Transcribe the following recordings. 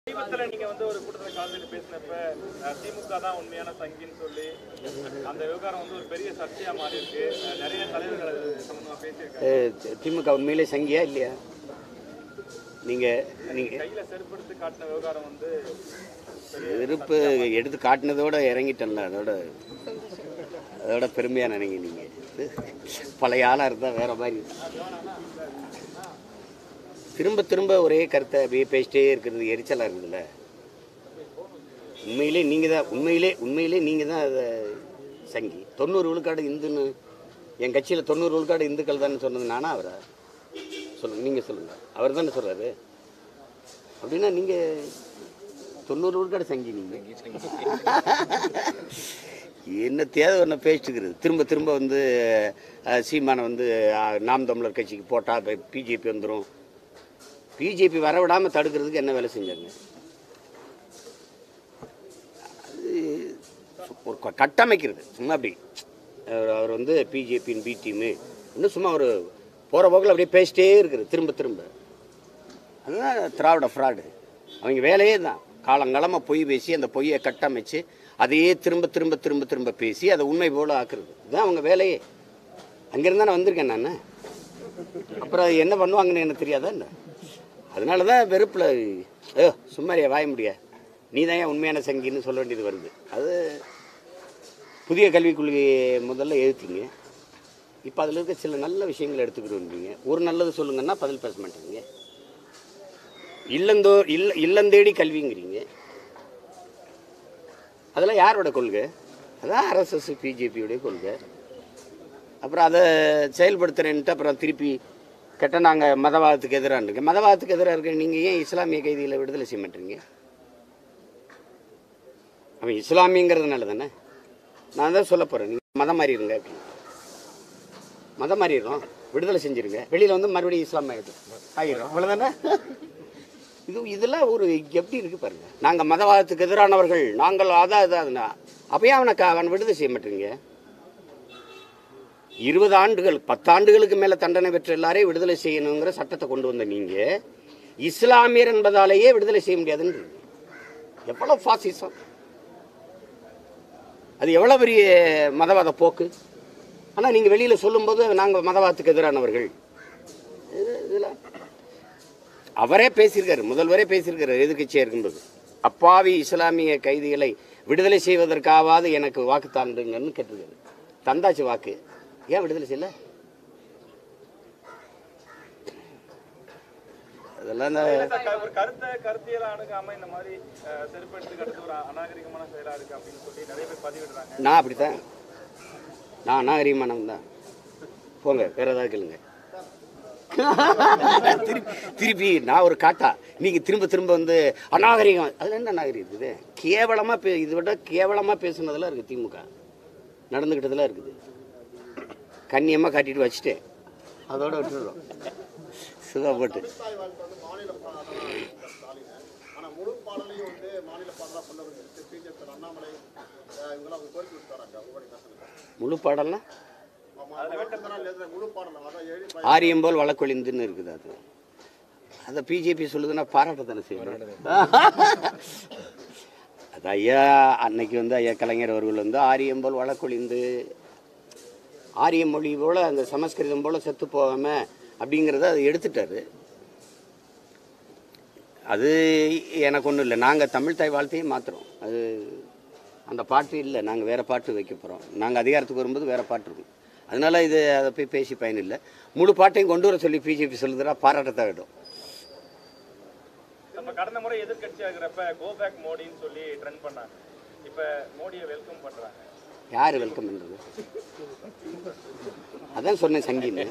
சமீபத்துல நீங்க வந்து ஒரு கூட்டத்தில் கலந்துட்டு பேசினப்ப அஹ், திமுக தான் உண்மையான சங்கின்னு சொல்லி அந்த விவகாரம் வந்து ஒரு பெரிய சர்ச்சையா மாறி இருக்கு அஹ், நிறைய தலைவர்கள் அது சம்பந்தமா பேசியிருக்காங்க அஹ் திமுக உண்மையிலே சங்கியா இல்லையா நீங்கள் நீங்கள் கையில செருப்படுத்து காட்டின விவகாரம் வந்து செருப்பு எடுத்து காட்டினதோட இறங்கிட்டேன்ல அதோட அதோட பெருமையாக நினைங்க நீங்கள் பழைய ஆளாக இருந்தால் வேற மாதிரி திரும்ப திரும்ப ஒரே கருத்தை அப்படியே பேசிட்டே இருக்கிறது எரிச்சலாக இருக்குதுல்ல உண்மையிலே நீங்கள் தான் உண்மையிலே உண்மையிலே நீங்கள் தான் அதை சங்கி தொண்ணூறு விழுக்காடு இந்துன்னு என் கட்சியில் தொண்ணூறு விழுக்காடு இந்துக்கள் தானே சொன்னது நானா அவரா சொல்லுங்கள் நீங்கள் சொல்லுங்கள் அவர் தானே சொல்கிறாரு அப்படின்னா நீங்கள் தொண்ணூறு விழுக்காடு சங்கி நீங்கள் என்ன தேவை ஒன்று பேசிட்டுக்கிறது திரும்ப திரும்ப வந்து அஹ், சீமானை வந்து அஹ், நாம் தமிழர் கட்சிக்கு போட்டால் பிஜேபி வந்துடும் பிஜேபி வரவிடாமல் தடுக்கிறதுக்கு என்ன வேலை செஞ்சாங்க அது ஒரு க- கட்டமைக்கிறது சும்மா அப்படி அவர் அவர் வந்து பிஜேபியின் பி டீமு இன்னும் சும்மா ஒரு போகிற போக்கில் அப்படியே பேசிட்டே இருக்குது திரும்ப திரும்ப அதுதான் திராவிட ஃப்ராடு அவங்க வேலையே தான் காலங்காலமாக பொய் பேசி அந்த பொய்யை கட்டமைச்சு அதையே திரும்ப திரும்ப திரும்ப திரும்ப பேசி அதை உண்மை போல ஆக்குறது இதுதான் அவங்க வேலையே அங்கேருந்து நான் வந்திருக்கேன் நான் அப்புறம் அது என்ன பண்ணுவாங்கன்னு எனக்கு தெரியாதா என்ன அதனால தான் வெறுப்பில் ஏ சும்மாரியா வாய முடியா நீ தான் ஏன் உண்மையான சங்கின்னு சொல்ல வேண்டியது வருது அது புதிய கல்விக் கொள்கையை முதல்ல எழுத்தீங்க இப்போ அதில் இருக்க சில நல்ல விஷயங்களை எடுத்துக்கிறோன்றீங்க ஒரு நல்லது சொல்லுங்கன்னா பதில் பேச மாட்டேங்க இல்லந்தோ இல்ல இல்லந்தேடி கல்விங்கிறீங்க அதெல்லாம் யாரோட கொள்கை அதான் ஆர்எஸ்எஸ் பிஜேபியோடைய கொள்கை அப்புறம் அதை செயல்படுத்துறேன்ட்டு அப்புறம் திருப்பி கெட்ட நாங்கள் மதவாதத்துக்கு எதிராக இருக்கு மதவாதத்துக்கு எதிராக இருக்க நீங்கள் ஏன் இஸ்லாமிய கைதிகளை விடுதலை செய்ய மாட்டீங்க அவன் இஸ்லாமியங்கிறதுனால தானே நான் தான் சொல்ல போகிறேன் நீங்கள் மதம் மாறிடுங்க அப்படின்னு மதம் மாறிடுறோம் விடுதலை செஞ்சிருங்க வெளியில் வந்து மறுபடியும் இஸ்லாம் ஆகிடும் ஆகிடும் அவ்வளோதானே இது இதெல்லாம் ஒரு எப்படி இருக்கு பாருங்க நாங்கள் மதவாதத்துக்கு எதிரானவர்கள் நாங்கள் அதான் அதாதுன்னா அப்பயே அவனை க- அவன் விடுதலை செய்ய மாட்டீங்க இருபது ஆண்டுகள் பத்தாண்டுகளுக்கு மேலே தண்டனை பெற்ற எல்லாரையும் விடுதலை செய்யணுங்கிற சட்டத்தை கொண்டு வந்த நீங்கள் இஸ்லாமியர் என்பதாலேயே விடுதலை செய்ய முடியாதுன்னு எவ்வளோ ஃபாசிசம் அது எவ்வளோ பெரிய மதவாத போக்கு ஆனால் நீங்கள் வெளியில் சொல்லும்போது நாங்கள் மதவாதத்துக்கு எதிரானவர்கள் இது- இதெல்லாம் அவரே பேசியிருக்காரு முதல்வரே பேசியிருக்காரு எதிர்க்கட்சியாக இருக்கும்போது அப்பாவி இஸ்லாமிய கைதிகளை விடுதலை செய்வதற்காவது எனக்கு வாக்கு தாண்டுங்கன்னு கேட்டிருக்காரு தந்தாச்சு வாக்கு ஏன் விடுதலை செய்யல அதெல்லாம் இந்த ஒரு கருத்தை கருத்தியல அணுகாம இந்த மாதிரி அஹ், செருப்பு எடுத்து கட்டுறது ஒரு அநாகரிகமான செயலா இருக்கு அப்படின்னு சொல்லி நிறைய பேர் பதிவிடுறாங்க நான் அப்படித்தான் நான் நாகரீகமானவன் தான் போங்க வேற ஏதாவது கேளுங்க திருப்பி திருப்பி நான் ஒரு காட்டா நீங்க திரும்ப திரும்ப வந்து அநாகரிகம் அதுல என்ன நாகரிகம் இது கேவலமா பே இதை விட கேவலமா பேசுனதெல்லாம் இருக்கு திமுக நடந்துக்கிட்டதெல்லாம் இருக்குது கண்ணியமா காட்டிட்டு வச்சுட்டேன் அதோட விட்டுடுறோம் சுதா போட்டு தாய் வாழ்த்து வந்து மாநில பாடலாக ஸ்டாலின் ஆனால் முழு பாடலையும் வந்து மாநில பாடலாக கொண்டு வந்து பிஜேபி அண்ணாமலை அஹ் இவங்கெல்லாம் அவங்க கோரிக்கை விட்டாராங்க உங்களுடைய கருத்துல முழு பாடல்லாம் முழு பாடலாம் அதான் எழுதி ஆரியம் போல் வழக்கொழிந்துன்னு இருக்குது அது அதை பிஜேபி சொல்லுதுன்னா பாராட்ட தானே செய்யணும் அது ஐயா அன்னைக்கு வந்து ஐயா கலைஞர் அவர்கள் வந்து ஆரியம் போல் வழக்கொழிந்து ஆரிய மொழி போல் அந்த சமஸ்கிருதம் போல் செத்து போகாம அப்படிங்கிறத அதை எடுத்துட்டாரு அது எனக்கு ஒன்றும் இல்லை நாங்கள் தமிழ் தாய் வாழ்த்தையே மாற்றுறோம் அது அந்த பாட்டு இல்லை நாங்கள் வேறு பாட்டு வைக்க போகிறோம் நாங்கள் அதிகாரத்துக்கு வரும்போது வேறு பாட்டு இருக்கும் அதனால இது அதை போய் பேசி பயன் இல்லை முழு பாட்டையும் கொண்டு வர சொல்லி பிஜேபி சொல்லுதுன்னா பாராட்டத்தான் விடும் நம்ம கடந்த முறை எதிர்க்கட்சியா இருக்கிறப்ப கோ பேக் மோடின்னு சொல்லி ட்ரெண்ட் பண்ணாங்க இப்ப மோடியை வெல்கம் பண்றாங்க யார் வெல்கம் பண்ணுறது அதான் சொன்னேன் சங்கீன்னு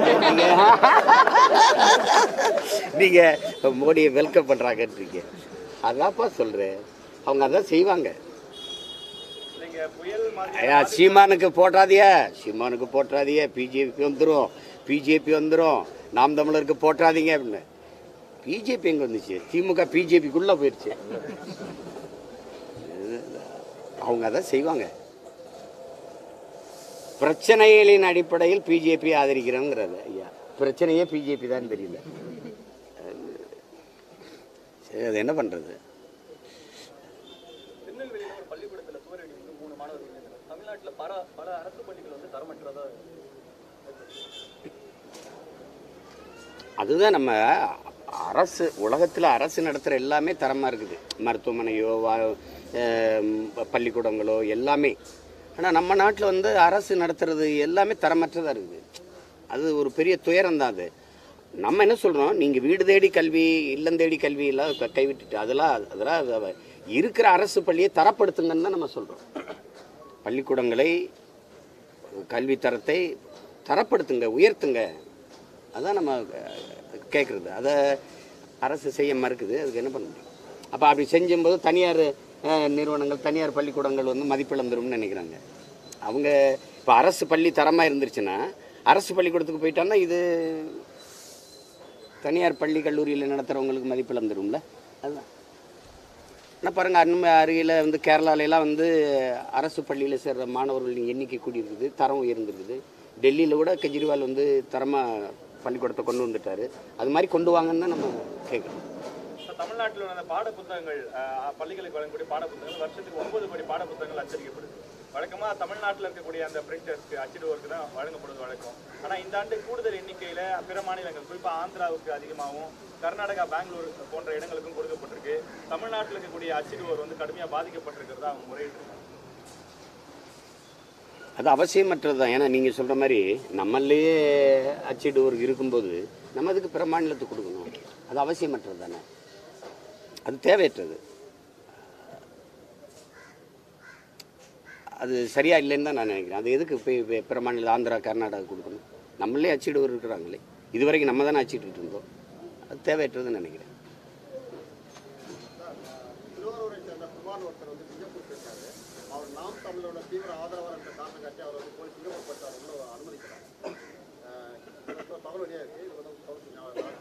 நீங்கள் மோடியை வெல்கம் பண்ணுறாங்கன்றீங்க அதான்ப்பா சொல்கிறேன் அவங்க அதான் செய்வாங்க நீங்க புயல் மாதிரி ஐயா சீமானுக்கு போட்டாதியா சீமானுக்கு போட்டாதியே பிஜேபி வந்துடும் பிஜேபி வந்துடும் நாம் தமிழருக்கு போட்டாதீங்க அப்படின்னு பிஜேபி எங்கே வந்துச்சு திமுக பிஜேபிக்குள்ளே போயிடுச்சு அவங்க அதான் செய்வாங்க பிரச்சனைகளின் அடிப்படையில் பிஜேபி ஆதரிக்கிறோங்கிறது ஐயா பிரச்சனையே பிஜேபி தான் தெரியல அது என்ன பண்ணுறது திருநெல்வேலியில் ஒரு பள்ளிக்கூடத்தில் சுவரடி வந்து மூணு மாணவர்கள் இருந்தாங்க தமிழ்நாட்டில் பல பல அரசு பள்ளிகள் வந்து தரமற்றதா அதுதான் நம்ம அரசு உலகத்தில் அரசு நடத்துகிற எல்லாமே தரமாக இருக்குது மருத்துவமனையோ வா அஹ் பள்ளிக்கூடங்களோ எல்லாமே ஆனால் நம்ம நாட்டில் வந்து அரசு நடத்துறது எல்லாமே தரமற்றதாக இருக்குது அது ஒரு பெரிய துயரம் தான் அது நம்ம என்ன சொல்கிறோம் நீங்கள் வீடு தேடி கல்வி இல்லம் தேடி கல்வி எல்லாம் க- கைவிட்டுட்டு அதெல்லாம் அதெல்லாம் அது- இருக்கிற அரசு பள்ளியை தரப்படுத்துங்கன்னு தான் நம்ம சொல்கிறோம் பள்ளிக்கூடங்களை கல்வி தரத்தை தரப்படுத்துங்க உயர்த்துங்க அதான் நம்ம கேட்குறது அதை அரசு செய்ய மறுக்குது அதுக்கு என்ன பண்ண முடியும் அப்போ அப்படி செஞ்சும்போது தனியார் அஹ், நிறுவனங்கள் தனியார் பள்ளிக்கூடங்கள் வந்து மதிப்பிழந்துரும்னு நினைக்கிறாங்க அவங்க இப்போ அரசு பள்ளி தரமாக இருந்துருச்சுன்னா அரசு பள்ளிக்கூடத்துக்கு போயிட்டான்னா இது தனியார் பள்ளி கல்லூரியில் நடத்துகிறவங்களுக்கு மதிப்பிழந்துரும்ல அதுதான் ஆனால் பாருங்கள் அண்மை அருகில் வந்து கேரளாலெலாம் வந்து அரசு பள்ளியில் சேர்கிற மாணவர்களின் எண்ணிக்கை கூடியிருக்குது தரம் உயர்ந்திருக்குது டெல்லியில் கூட கெஜ்ரிவால் வந்து தரமாக பள்ளிக்கூடத்தை கொண்டு வந்துட்டார் அது மாதிரி கொண்டு வாங்கன்னு தான் நம்ம கேட்குறோம் இப்போ தமிழ்நாட்டில் உள்ள அந்த பாட புத்தகங்கள் அஹ், பள்ளிகளுக்கு வழங்கக்கூடிய பாட புத்தகங்கள் வருஷத்துக்கு ஒன்பது கோடி பாட புத்தகங்கள் அச்சடிக்கப்படுது வழக்கமா தமிழ்நாட்டில் இருக்கக்கூடிய அந்த பிரிண்டர்ஸ்க்கு அச்சிடுவோருக்கு தான் வழங்கப்படுவது வழக்கம் ஆனா இந்த ஆண்டு கூடுதல் எண்ணிக்கையில பிற மாநிலங்கள் குறிப்பா ஆந்திராவுக்கு அதிகமாகவும் கர்நாடகா பெங்களூர் போன்ற இடங்களுக்கும் கொடுக்கப்பட்டிருக்கு தமிழ்நாட்டில் இருக்கக்கூடிய அச்சிடுவோர் வந்து கடுமையா பாதிக்கப்பட்டிருக்கிறதா அவங்க முறையிட்டு அது அவசியமற்றது தான் ஏன்னா நீங்கள் சொல்கிற மாதிரி நம்மளையே அச்சிடுவோர் இருக்கும்போது நம்ம அதுக்கு பிற மாநிலத்துக்கு கொடுக்கணும் அது அவசியமற்றது தானே அது தேவையற்றது அது சரியா இல்லைன்னு தான் நான் நினைக்கிறேன் அது எதுக்கு போய் வே- பிற மாநில ஆந்திரா கர்நாடகா கொடுக்கணும் நம்மளே அச்சிடுவோர் இருக்கிறாங்களே இது வரைக்கும் நம்ம தானே அச்சிட்டு இருந்தோம் அது தேவையற்றதுன்னு நினைக்கிறேன் திருவாரூரை சேர்ந்த குமார் ஒருத்தர் வந்து சிங்கப்பூர் போயிருக்காரு அவர் நாம் தமிழோட தீவிர ஆதரவாளர் என்ற காரணம் காட்டி அவர் வந்து போய் சிங்கப்பூர் போயிட்டார் உள்ள அனுமதிக்கிறார் அஹ் இது வந்து ஒரு தகவல் வெளியாக இருக்கு இது வந்து கவுன்சில் ஞாபகம்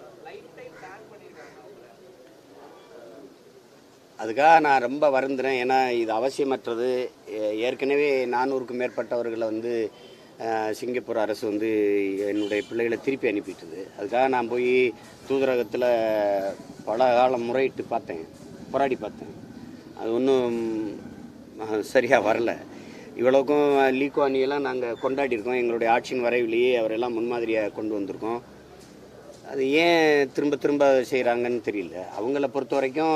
அதுக்காக நான் ரொம்ப வருந்துறேன் ஏன்னா இது அவசியமற்றது ஏ- ஏற்கனவே நானூறுக்கும் மேற்பட்டவர்களை வந்து அஹ், சிங்கப்பூர் அரசு வந்து என்னுடைய பிள்ளைகளை திருப்பி அனுப்பிட்டுது அதுக்காக நான் போய் தூதரகத்தில் பல காலம் முறையிட்டு பார்த்தேன் போராடி பார்த்தேன் அது ஒன்றும் சரியாக வரல இவ்வளோக்கும் லீகோ அணியெல்லாம் நாங்கள் கொண்டாடியிருக்கோம் எங்களுடைய ஆட்சியின் வரைவிலேயே அவரெல்லாம் முன்மாதிரியாக கொண்டு வந்திருக்கோம் அது ஏன் திரும்ப திரும்ப செய்கிறாங்கன்னு தெரியல அவங்கள பொறுத்த வரைக்கும்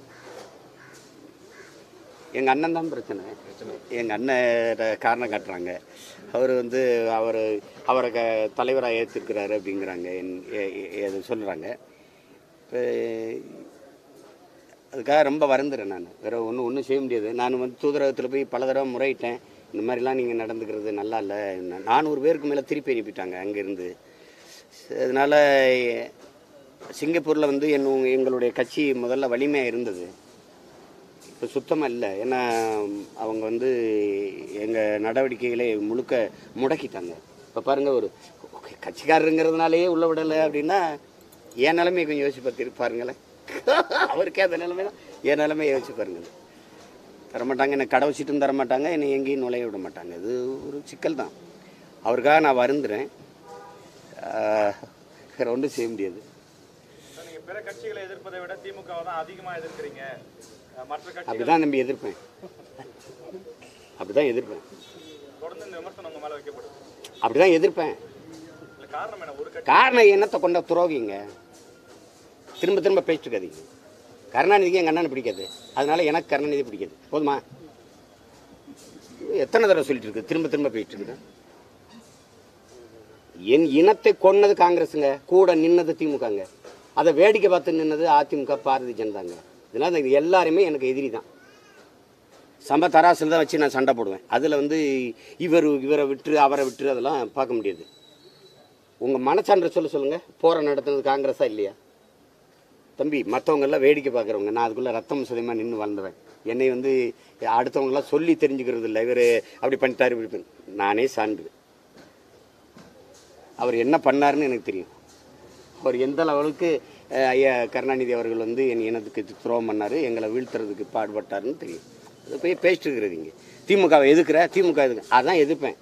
எங்கள் அண்ணன் தான் பிரச்சனை எங்கள் அண்ணன் காரணம் காட்டுறாங்க அவர் வந்து அவர் அவரை க தலைவராக ஏற்றிருக்கிறாரு அப்படிங்கிறாங்க என் எ- எ- அது சொல்கிறாங்க இப்போ அதுக்காக ரொம்ப வருந்துறேன் நான் வேறு ஒன்றும் ஒன்றும் செய்ய முடியாது நான் வந்து தூதரகத்தில் போய் பல தடவை முறையிட்டேன் இந்த மாதிரிலாம் நீங்கள் நடந்துக்கிறது நல்லா இல்லை நானூறு பேருக்கு மேலே திருப்பி அனுப்பிட்டாங்க அங்கேருந்து அதனால் சிங்கப்பூரில் வந்து என் எங்களுடைய கட்சி முதல்ல வலிமையாக இருந்தது இப்போ சுத்தமாக இல்லை ஏன்னா அவங்க வந்து எங்கள் நடவடிக்கைகளை முழுக்க முடக்கிட்டாங்க இப்போ பாருங்கள் ஒரு கட்சிக்காரருங்கிறதுனாலேயே உள்ள விடலை அப்படின்னா என் நிலைமையை கொஞ்சம் யோசிச்சு பார்த்து பாருங்களேன் அவருக்கே அந்த நிலைமை தான் என் நிலைமையை யோசிச்சு பாருங்கள் தரமாட்டாங்க என்னை கடை வச்சுட்டும் தரமாட்டாங்க என்னை எங்கேயும் நுழைய விட மாட்டாங்க இது ஒரு சிக்கல் தான் அவருக்காக நான் வருந்துறேன் ஆஹ், வேற ஒன்றும் செய்ய முடியாது சார், நீங்க பிற கட்சிகளை எதிர்ப்பதை விட திமுகவை தான் அதிகமா எதிர்க்கிறீங்க அஹ், மற்ற கட்சிகள் அப்படிதான் நம்பி எதிர்ப்பேன் அப்படிதான் எதிர்ப்பேன் தொடர்ந்து இந்த விமர்சனம் உங்க மேல வைக்கப்படுது அப்படிதான் எதிர்ப்பேன் இல்ல காரணம் என்ன ஒரு கட்சி காரணம் என்னத்தை கொண்ட துரோகிங்க திரும்ப திரும்ப பேசிட்டு இருக்காதீங்க கருணாநிதிக்கு எங்கள் அண்ணனை பிடிக்காது அதனால எனக்கு கருணாநிதி பிடிக்காது போதுமா எத்தனை தடவை சொல்லிட்டு இருக்கு திரும்ப திரும்ப பேசிட்டு இருக்குது என் இனத்தை கொன்னது காங்கிரஸுங்க கூட நின்னது திமுகங்க அதை வேடிக்கை பார்த்து நின்னது அதிமுக பாரதிய ஜனதாங்க இதனால் இது எல்லாருமே எனக்கு எதிரி தான் சம தராசில் தான் வச்சு நான் சண்டை போடுவேன் அதில் வந்து இவர் இவரை விட்டு அவரை விட்டு அதெல்லாம் பார்க்க முடியாது உங்கள் மனச்சான்ற சொல்ல சொல்லுங்கள் போரை நடத்துனது காங்கிரஸா இல்லையா தம்பி மற்றவங்க எல்லாம் வேடிக்கை பார்க்குறவங்க நான் அதுக்குள்ளே ரத்தம் சதயமாக நின்று வாழ்ந்துவேன் என்னை வந்து அடுத்தவங்களாம் சொல்லி தெரிஞ்சுக்கிறது இல்லை இவர் அப்படி பண்ணிட்டாரு இப்படி பண்ணி நானே சான்று அவர் என்ன பண்ணாருன்னு எனக்கு தெரியும் அவர் எந்த லெவலுக்கு அஹ், ஐயா கருணாநிதி அவர்கள் வந்து என் இனத்துக்கு துரோகம் பண்ணார் எங்களை வீழ்த்துறதுக்கு பாடுபட்டாருன்னு தெரியும் அது போய் பேசிட்டு இருக்கிறீங்க திமுகவை எதுக்குற திமுக எதுக்கு அதான் எதிர்ப்பேன்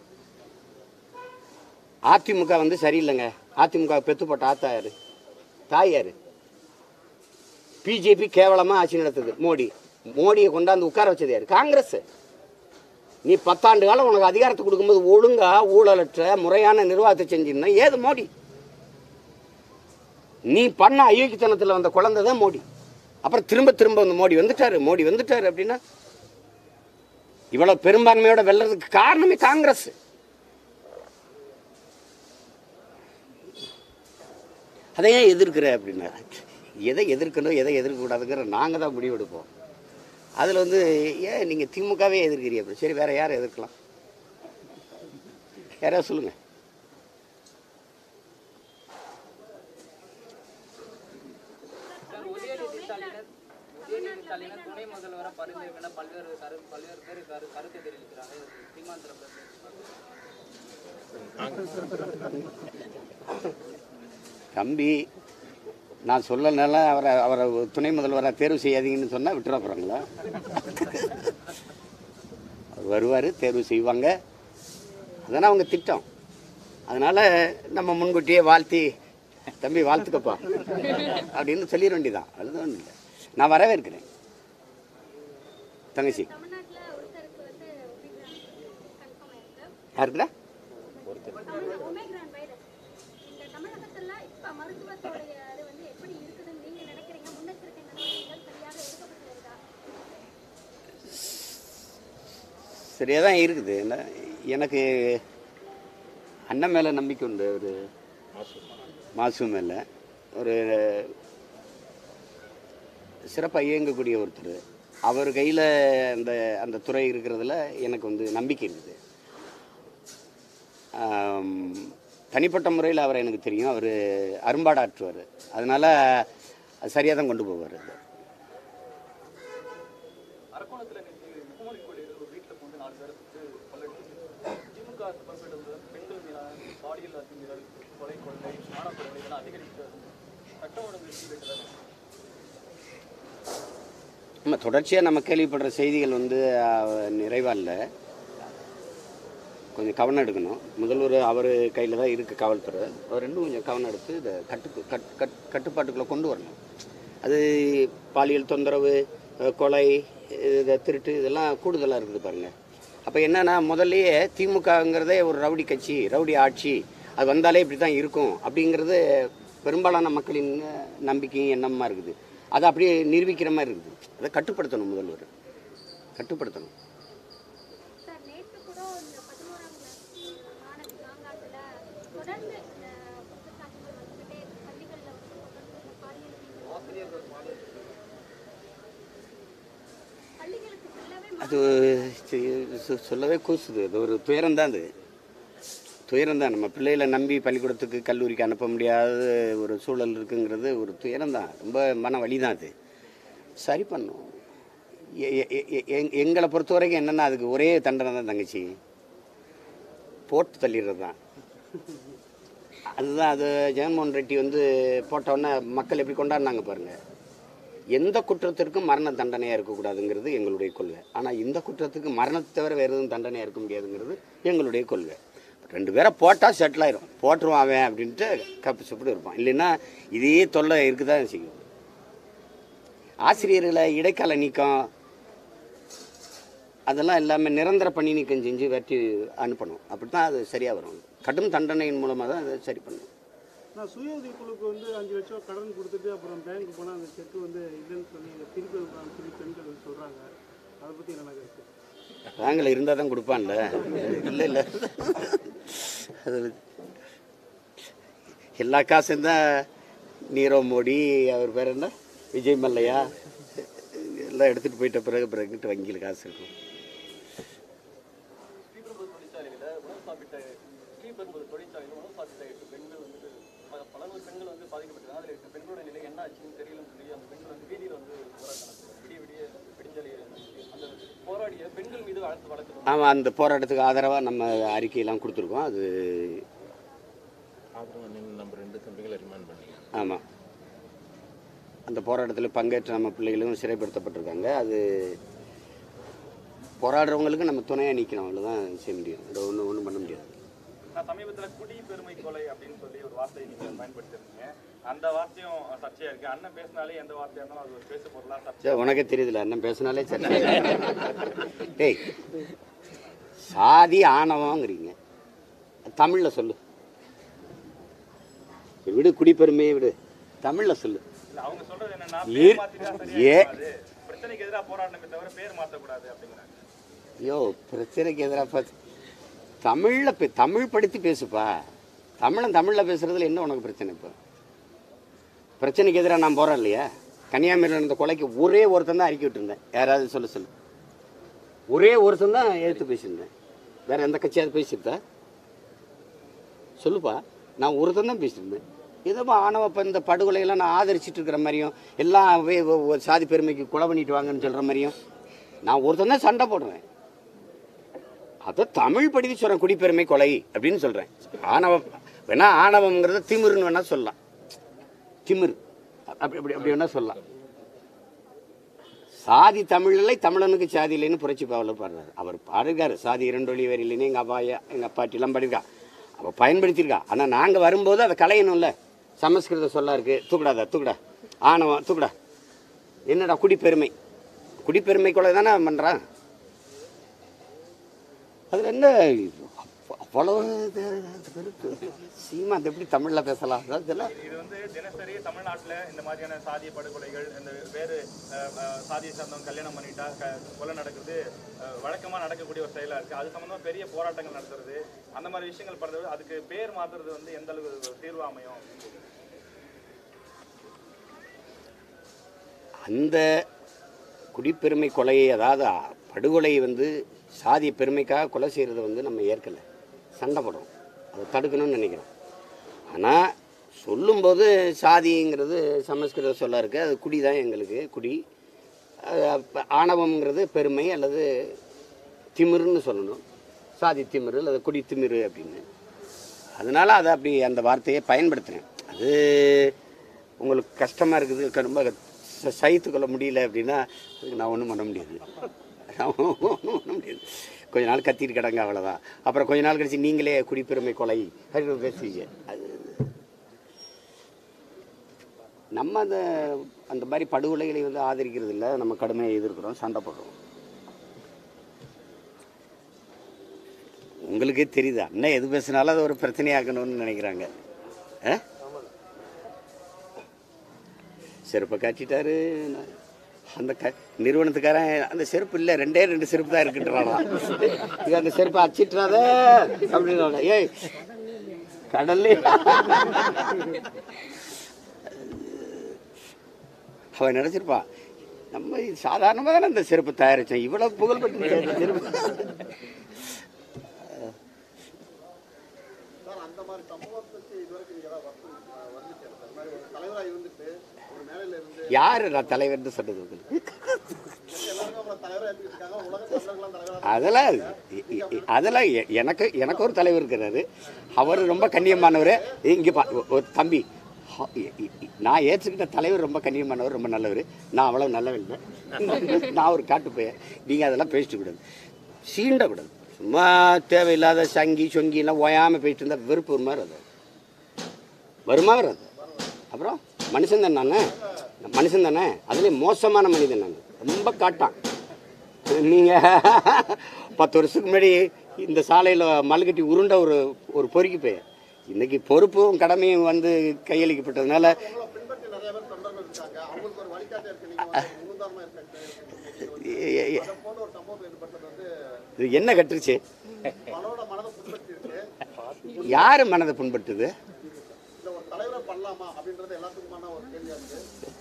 அதிமுக வந்து சரியில்லைங்க அதிமுக பெத்து போட்ட ஆத்தா யாரு தாய் யாரு பிஜேபி கேவலமாக ஆட்சி நடத்துது மோடி மோடியை கொண்டாந்து உட்கார வச்சது யார் காங்கிரஸ் நீ பத்தாண்டு காலம் உனக்கு அதிகாரத்தை கொடுக்கும்போது ஒழுங்கா ஊழலற்ற முறையான நிர்வாகத்தை செஞ்சிருந்தா ஏது மோடி நீ பண்ண அயோக்கியத்தனத்தில் வந்த குழந்தை தான் மோடி அப்புறம் திரும்ப திரும்ப வந்து மோடி வந்துட்டாரு மோடி வந்துட்டாரு அப்படின்னா இவ்வளவு பெரும்பான்மையோட வெல்றதுக்கு காரணமே காங்கிரஸ் அதை ஏன் எதிர்க்கிற அப்படின்னா எதை எதிர்க்கணும் எதை எதிர்க்கக்கூடாதுங்கிற நாங்கள் தான் முடிவெடுப்போம் அதில் வந்து ஏன் நீங்கள் திமுகவே எதிர்க்கிறீங்க அப்படி சரி வேற யாரை எதிர்க்கலாம் யாராவது சொல்லுங்கள் சார், உதயநிதி ஸ்டாலினர் உதயநிதி ஸ்டாலினர் துணை முதல்வரை பரிந்துரைக்கென பல்வேறு கரு பல்வேறு பேர் கரு கருத்து தெரிவிக்கிறாங்க இது சீமாந்திர தம்பி நான் சொல்லனால அவரை அவரை துணை முதல்வராக தேர்வு செய்யாதீங்கன்னு சொன்னால் விட்டுற போகிறாங்களா அவர் வருவார் தேர்வு செய்வாங்க அதானே அவங்க திட்டம் அதனால் நம்ம முன்கூட்டியே வாழ்த்தி தம்பி வாழ்த்துக்கப்பா அப்படின்னு சொல்லிட வேண்டியதான் அதுதான் ஒன்றும் இல்லை நான் வரவேற்கிறேன் தங்கச்சி தமிழ்நாட்டுல ஒருத்தருக்கு வந்து ஒமிக்ரான் கன்ஃபார்ம் ஆயிருக்கு யாருக்குடா தமிழ் ஒமிக்ரான் வைரஸ் இந்த தமிழகத்துல இப்ப மருத்துவத்துடைய இது வந்து எப்படி இருக்குதுன்னு நீங்க நினைக்கிறீங்க முன்னெச்சரிக்கை நடவடிக்கைகள் சரியாக எடுக்கப்பட்டிருக்கா சரியாக தான் இருக்குது என்ன எனக்கு அண்ணன் மேலே நம்பிக்கை உண்டு ஒரு மாசு மேலே ஒரு சிறப்பாக இயங்கக்கூடிய ஒருத்தர் அவர் கையில் அந்த அந்த துறை இருக்கிறதுல எனக்கு வந்து நம்பிக்கை இருக்குது ஆம், தனிப்பட்ட முறையில் அவரை எனக்கு தெரியும் அவர் அரும்பாடாற்றுவார் அதனால் சரியாக தான் கொண்டு போவார் அது அரக்கோணத்துல நேற்று முகமது கோயில் ஒரு வீட்டுல போட்டு நாலு பேரை சுட்டு கொள்ளடிச்சு திமுக பொறுப்பிட்டு வந்து பெண்கள் மீதான பாலியல் அத்துமீறல் கொலை கொள்ளை மானப்படுகொலை இதெல்லாம் அதிகரித்து வருது. சட்டம் ஒழுங்கு சீர்கேட்டதாக நம்ம தொடர்ச்சியாக நம்ம கேள்விப்படுற செய்திகள் வந்து நிறைவாக இல்லை கொஞ்சம் கவனம் எடுக்கணும் முதல்வர் அவர் கையில் தான் இருக்குது காவல்துறை அவர் ரெண்டும் கொஞ்சம் கவனம் எடுத்து இதை கட்டு கட் கட் கட்டுப்பாட்டுக்குள்ளே கொண்டு வரணும் அது பாலியல் தொந்தரவு அஹ், கொலை இது திருட்டு இதெல்லாம் கூடுதலாக இருக்குது பாருங்கள் அப்போ என்னன்னா முதல்லயே திமுகங்கிறதே ஒரு ரவுடி கட்சி ரவுடி ஆட்சி அது வந்தாலே இப்படி தான் இருக்கும் அப்படிங்கிறது பெரும்பாலான மக்களின் நம்பிக்கையும் எண்ணமாக இருக்குது அதை அப்படியே நிரூபிக்கிற மாதிரி இருக்குது அதை கட்டுப்படுத்தணும் முதல்வர் கட்டுப்படுத்தணும் சார் நேற்று கூட இந்த பதினோராம் கிளாஸ் மாணவி மாங்காட்டுல தொடர்ந்து இந்த குற்றச்சாட்டுகள் வந்துகிட்டே இருக்கு பள்ளிகள்ல வந்து தொடர்ந்து இந்த பாலியல் தீண்டல் பள்ளிகளுக்கு செல்லவே அது சி- சொ- சொல்லவே கூசுது அது ஒரு துயரம்தான் அது துயரம்தான் நம்ம பிள்ளைகளை நம்பி பள்ளிக்கூடத்துக்கு கல்லூரிக்கு அனுப்ப முடியாத ஒரு சூழல் இருக்குங்கிறது ஒரு துயரம்தான் ரொம்ப மன வலி தான் அது சரி பண்ணும் எ- எ- எ- எ- எங்களை பொறுத்த வரைக்கும் என்னென்னா அதுக்கு ஒரே தண்டனை தான் தங்கச்சி போட்டு தள்ளிடுறது தான் அதுதான் அது ஜெகன்மோகன் ரெட்டி வந்து போட்டவுடனே மக்கள் எப்படி கொண்டாடினாங்க பாருங்கள் எந்த குற்றத்திற்கும் மரண தண்டனையாக இருக்கக்கூடாதுங்கிறது எங்களுடைய கொள்கை ஆனால் இந்த குற்றத்துக்கு மரணத்தை தவிர வேறு எதுவும் தண்டனையாக இருக்க முடியாதுங்கிறது எங்களுடைய கொள்கை ரெண்டு பேரை போட்டால் செட்டில் ஆயிரும் போட்டுருவான் அவன் அப்படின்ட்டு கப்பு சுப்பிட்டு இருப்பான் இல்லைன்னா இதே தொல்லை இருக்க தான் செய்யும் ஆசிரியர்களை இடைக்கால நீக்கம் அதெல்லாம் எல்லாமே நிரந்தர பணி நீக்கம் செஞ்சு வெட்டி அனுப்பணும் அப்படி தான் அது சரியாக வரும் கடும் தண்டனையின் மூலமாக தான் அதை சரி பண்ணணும் நான் சுய உதவி குழுக்கு வந்து அஞ்சு லட்சம் ரூபா கடன் கொடுத்துட்டு அப்புறம் பேங்க் போனால் அந்த செக் வந்து இல்லைன்னு சொல்லி இதை திருப்பி வைப்பாங்கன்னு சொல்லி பெண்கள் வந்து சொல்கிறாங்க அதை பற்றி என்ன கருத்து பேங்கில் இருந்தால் தான் கொடுப்பான்ல இல்லை இல்லை அது எல்லா காசும் தான் நீரவ் மோடி அவர் பேர் என்ன விஜய் மல்லையா எல்லாம் எடுத்துகிட்டு போயிட்ட பிறகு பிறகுட்டு வங்கியில் காசு இருக்கும் ஸ்ரீபெரும்புதூர் தொழிற்சாலையில உணவு சாப்பிட்ட ஸ்ரீபெரும்புதூர் தொழிற்சாலையில் உணவு சாப்பிட்ட எட்டு பெண்கள் வந்து ப- பல நூறு பெண்கள் வந்து பாதிக்கப்பட்டிருக்காங்க அதில் எட்டு பெண்களோட நிலை என்ன ஆச்சுன்னு தெரியலன்னு சொல்லி அந்த பெண்கள் வந்து வீதியில் வந்து போராட்டம் நடத்துறாங்க விடிய விடிய விடிஞ்சலி அந்த போராடிய பெண்கள் மீது வழக்கு வழக்கு ஆமாம் அந்த போராட்டத்துக்கு ஆதரவாக நம்ம அறிக்கையெல்லாம் கொடுத்துருக்கோம் அது ஆதரவு நீங்கள் நம்ம ரெண்டு தம்பிகளை ரிமாண்ட் பண்ணீங்க ஆமாம் அந்த போராட்டத்தில் பங்கேற்ற நம்ம பிள்ளைகளும் சிறைப்படுத்தப்பட்டிருக்காங்க அது போராடுறவங்களுக்கு நம்ம துணையாக நிற்கணும் அவ்வளோதான் செய்ய முடியும் அதை ஒன்றும் ஒன்றும் பண்ண முடியாது நான் சமீபத்துல குடி பெருமை கொலை அப்படின்னு சொல்லி ஒரு வார்த்தையை நீங்க பயன்படுத்திருந்தீங்க அந்த வார்த்தையும் சர்ச்சையா இருக்கு அண்ணன் பேசினாலே எந்த வார்த்தையா இருந்தாலும் அது ஒரு பேசு பொருளா சர்ச்சை சரி உனக்கே தெரியுதுல அண்ணன் பேசினாலே சரி டேய் சாதி ஆணவங்கிறீங்க தமிழில் சொல்லு சரி, விடு குடிப்பெருமையை விடு தமிழில் சொல்லு இல்ல அவங்க சொல்றது என்னன்னா ஏ- பேர் மாத்திட்டா சரியா ஏ- இருக்காது. பிரச்சனைக்கு எதிராக போராடணுமே தவிர பேர் மாத்தக்கூடாது அப்படிங்கிறாங்க ஐயோ பிரச்சனைக்கு எதிராக பார்த்து தமிழில் பே தமிழ் படித்து பேசுப்பா தமிழன் தமிழில் பேசுறதுல என்ன உனக்கு பிரச்சனை இப்போ பிரச்சனைக்கு எதிராக நான் போகிறேன் இல்லையா கன்னியாகுமரியில் இருந்த கொலைக்கு ஒரே ஒருத்தன் தான் அறிக்கை விட்டுருந்தேன் யாராவது சொல்ல சொல்லு ஒரே ஒருத்தன் தான் எடுத்து பேசியிருந்தேன் வேற எந்த கட்சியாவது பேசியிருந்தா சொல்லுப்பா நான் ஒருத்தன் தான் பேசியிருந்தேன் ஏதோ ஆணவ இப்போ இந்த படுகொலையெல்லாம் நான் ஆதரிச்சிட்டு இருக்கிற மாதிரியும் எல்லாம் வே- வே- ஒரு சாதி பெருமைக்கு கொலை பண்ணிட்டு வாங்கன்னு சொல்கிற மாதிரியும் நான் ஒருத்தன் தான் சண்டை போடுறேன் அதை தமிழ் படித்து சொல்கிறேன் குடிப்பெருமை கொலை அப்படின்னு சொல்கிறேன் ஆணவம் வேணா ஆணவம்ங்கிறத திமிருன்னு வேணா சொல்லலாம் திமிரு அப்படி அப்படி அப்படி வேணா சொல்லலாம் சாதி தமிழ் இல்லை தமிழனுக்கு சாதி இல்லைன்னு புரட்சி பாவலர் பாடுறாரு அவர் பாடிருக்காரு சாதி இரண்டொழி வேறு இல்லைன்னு எங்கள் அப்பா எங்கள் அப்பாட்டிலாம் பாடிருக்கா அவள் பயன்படுத்தியிருக்கா ஆனால் நாங்கள் வரும்போது அதை களையணும்ல சமஸ்கிருத சொல்லா இருக்கு தூக்குடாத தூக்குடா ஆணவம் தூக்குடா என்னடா குடிப்பெருமை குடிப்பெருமை கொலை தானே பண்ணுறான் அதில் என்ன அவ்வளவு இது- வெறுப்பு. சீமா அது எப்படி தமிழில் பேசலாம் அதாவது இதெல்லாம் இது வந்து தினசரி தமிழ்நாட்டுல இந்த மாதிரியான சாதிய படுகொலைகள் இந்த வேறு அஹ், அஹ், சாதியை சார்ந்தவங்க கல்யாணம் பண்ணிட்டா க- கொலை நடக்குது அஹ், வழக்கமா நடக்கக்கூடிய ஒரு செயலா இருக்கு அது சம்பந்தமா பெரிய போராட்டங்கள் நடத்துறது அந்த மாதிரி விஷயங்கள் பண்றது அதுக்கு பேர் மாத்துறது வந்து எந்த அளவு ஒரு தீர்வு அமையும் அந்த குடிப்பெருமை கொலையை அதாவது படுகொலை வந்து சாதிய பெருமைக்காக கொலை செய்கிறத வந்து நம்ம ஏற்கலை சண்டை போடுறோம் அதை தடுக்கணும்னு நினைக்கிறோம் ஆனால் சொல்லும்போது சாதிங்கிறது சமஸ்கிருத சொல்ல இருக்கு அது குடி தான் எங்களுக்கு குடி அது அப்ப ஆணவம்ங்கிறது பெருமை அல்லது திமிருன்னு சொல்லணும் சாதி திமிரு அல்லது குடி திமிரு அப்படின்னு அதனால அதை அப்படி அந்த வார்த்தையை பயன்படுத்துகிறேன் அது உங்களுக்கு கஷ்டமாக இருக்குது க- ரொம்ப ச- சகித்து கொள்ள முடியல அப்படின்னா அதுக்கு நான் ஒன்றும் பண்ண முடியாது நான் ஒன்றும் பண்ண முடியாது கொஞ்ச நாள் கத்திட்டு கிடங்க அவ்வளோதான் அப்புறம் கொஞ்ச நாள் கழிச்சு நீங்களே குடிப்பெருமை கொலை அப்படின்னு பேசுவீங்க அது நம்ம அந்த அந்த மாதிரி படுகொலைகளை வந்து ஆதரிக்கிறது இல்லை நம்ம கடுமையாக எதிர்க்கிறோம் சண்டை போடுறோம் உங்களுக்கே தெரியுது அண்ணன் எது பேசினாலும் அது ஒரு பிரச்சனையாக்கணும்னு நினைக்கிறாங்க ஆ? செருப்பை காட்டிட்டாரு அந்த க நிறுவனத்துக்காரன் அந்த செருப்பு இல்லை ரெண்டே ரெண்டு செருப்பு தான் இருக்குன்றானா இது அந்த செருப்பை அச்சிட்டுறாத அப்படின்னு ஏய் கடல்லே அவன் நினச்சிருப்பான் நம்ம சாதாரணமாக தானே இந்த செருப்பு தயாரித்தோம் இவ்வளோ புகழ்பெற்ற இந்த செருப்பு சார் அந்த மாதிரி சம்பவத்துக்கு இதுவரைக்கும் நீங்க ஏதாவது வருத்தம் வந்துச்சு சார் இந்த மாதிரி ஒரு தலைவராக இருந்துட்டு ஒரு மேலையில இருந்து யார் நான் தலைவர்னு சொன்னது உங்களுக்கு எல்லாருமே அவங்கள தலைவராக எடுத்துக்கிட்டு இருக்காங்க உலக தமிழர்கள்லாம் தலைவராக அதெல்லாம் இ- இ- இ- அதெல்லாம் எ- எனக்கு எனக்கு ஒரு தலைவர் இருக்கிறாரு அவர் ரொம்ப கண்ணியமானவர் இங்கே பா ஒரு தம்பி ஹ- இ- இ- இ- நான் ஏற்றுக்கிட்ட தலைவர் ரொம்ப கண்ணியமானவர் ரொம்ப நல்லவர் நான் அவ்வளோ நல்லவன் இல்லை நான் ஒரு காட்டு பையன் நீங்கள் அதெல்லாம் பேசிட்டு கூடாது சீண்டக்கூடாது சும்மா தேவையில்லாத சங்கி சொங்கிலாம் ஓயாமல் பேசிட்டு இருந்தால் வெறுப்பு வருமா அது வருமா வராது அப்புறம் மனுஷன் தானே நானு? மனுஷன் தானே அதுலேயும் மோசமான மனிதன் நான் ரொம்ப காட்டான் நீங்கள் பத்து வருஷத்துக்கு முன்னாடி இந்த சாலையில் மல்கட்டி உருண்ட ஒரு ஒரு பொறுக்கி போய் இன்னைக்கு பொறுப்பும் கடமையும் வந்து கையளிக்கப்பட்டதுனால உங்களை பின்பற்றி நிறைய பேர் தொண்டர்கள் இருக்காங்க அவங்களுக்கு ஒரு வழிகாட்டியா இருக்கு நீங்க வந்து முன்னுதாரணமா இருக்காங்க எ- எ- எ- அதை போல ஒரு சம்பவம் ஏற்பட்டது வந்து இது என்ன கட்டுருச்சு பலரோட மனதை புண்படுத்தி இருக்கு யார் மனதை புண்படுத்துது இந்த ஒரு தலைவரை பண்ணலாமா அப்படின்றது எல்லாத்துக்குமான ஒரு கேள்வியா இருக்கு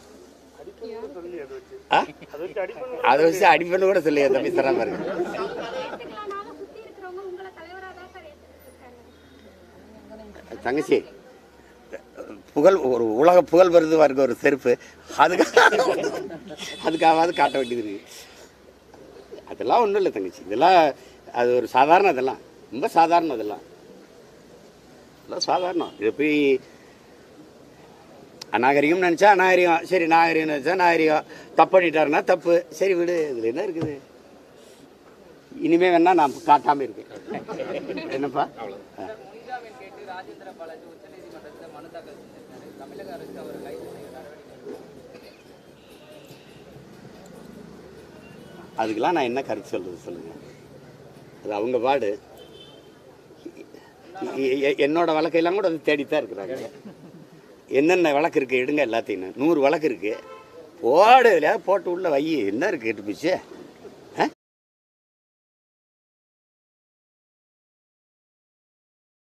ஆ? அதை வச்சு அடிப்பண்ணு கூட சொல்லி தம்பி தரா பாருங்க ஏத்துக்கலனாலும் சுத்தி இருக்கிறவங்க உங்களை தலைவரா தான் சார் ஏத்துக்கிட்டு இருக்காங்க தங்கச்சி புகழ் ஒரு உலக புகழ் வருது வருக ஒரு செருப்பு அதுக்காக அதுக்காவது காட்ட வேண்டியது இருக்கு அதெல்லாம் ஒன்றும் இல்லை தங்கச்சி இதெல்லாம் அது ஒரு சாதாரண இதெல்லாம் ரொம்ப சாதாரணம் அதெல்லாம் இதெல்லாம் சாதாரணம் இதை போய் அநாகரிகம் நினச்சா அநாகரிகம் சரி நாகரிகம் நினச்சா நாகரிகம் தப்பு பண்ணிட்டாருன்னா தப்பு சரி விடு இதில் என்ன இருக்குது இனிமே வேணா நான் காட்டாமல் இருக்கேன் என்னப்பா ஆ. ராஜேந்திர பாலாஜி உச்சநீதிமன்றத்தில் மனு தாக்கல் செஞ்சிருக்காரு தமிழக அரசு அவரை கைது செய்ய நடவடிக்கை எடுக்கும். அதுக்கெல்லாம் நான் என்ன கருத்து சொல்கிறது சொல்லுங்கள் அது அவங்க பாடு எ- எ- என்னோட வழக்கையெல்லாம் கூட அது தேடித்தான் இருக்கிறாங்க என்னென்ன வழக்கு இருக்குது எடுங்க எல்லாத்தையும் நூறு வழக்கு இருக்குது போடு இல்லையா போட்டு உள்ள வை என்ன இருக்குது எட்டு பிச்சு